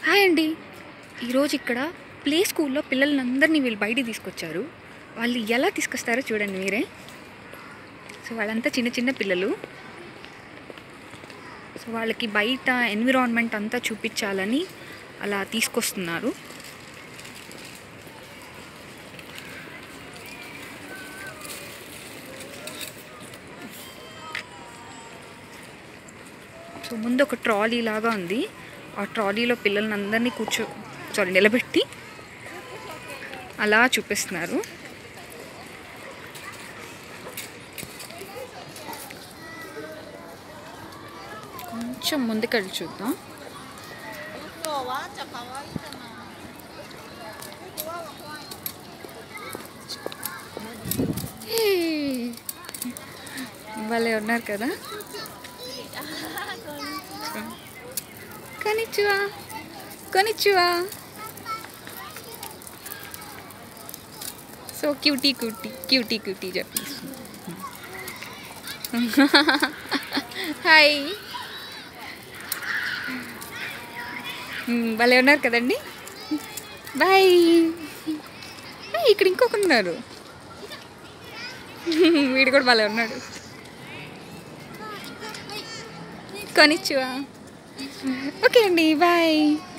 Hi అండి ఈరోజు ఇక్కడ ప్లే స్కూల్లో పిల్లలందరినీ వీళ్ళు బయటికి తీసుకొచ్చారు వాళ్ళు ఎలా తీసుకొస్తారో చూడండి మీరే సో వాళ్ళంతా చిన్న చిన్న పిల్లలు సో వాళ్ళకి బయట ఎన్విరాన్మెంట్ అంతా చూపించాలని అలా తీసుకొస్తున్నారు సో ముందు ఒక ట్రాలీ లాగా ఉంది ఆ ట్రాలీలో పిల్లల్ని అందరినీ కూర్చో సారీ నిలబెట్టి అలా చూపిస్తున్నారు కొంచెం ముందుకెళ్ళి చూద్దాం హే! భలే ఉన్నారు కదా కొనిచ్చువా కొనిచ్చువా so cutie cutie cutie cutie చెప్పేసి హాయ్ భలే ఉన్నారు కదండి బాయ్ ఇక్కడ ఇంకొక ఉన్నారు వీడు కూడా భలే ఉన్నాడు కొనిచ్చువా ఓకే అండి బాయ్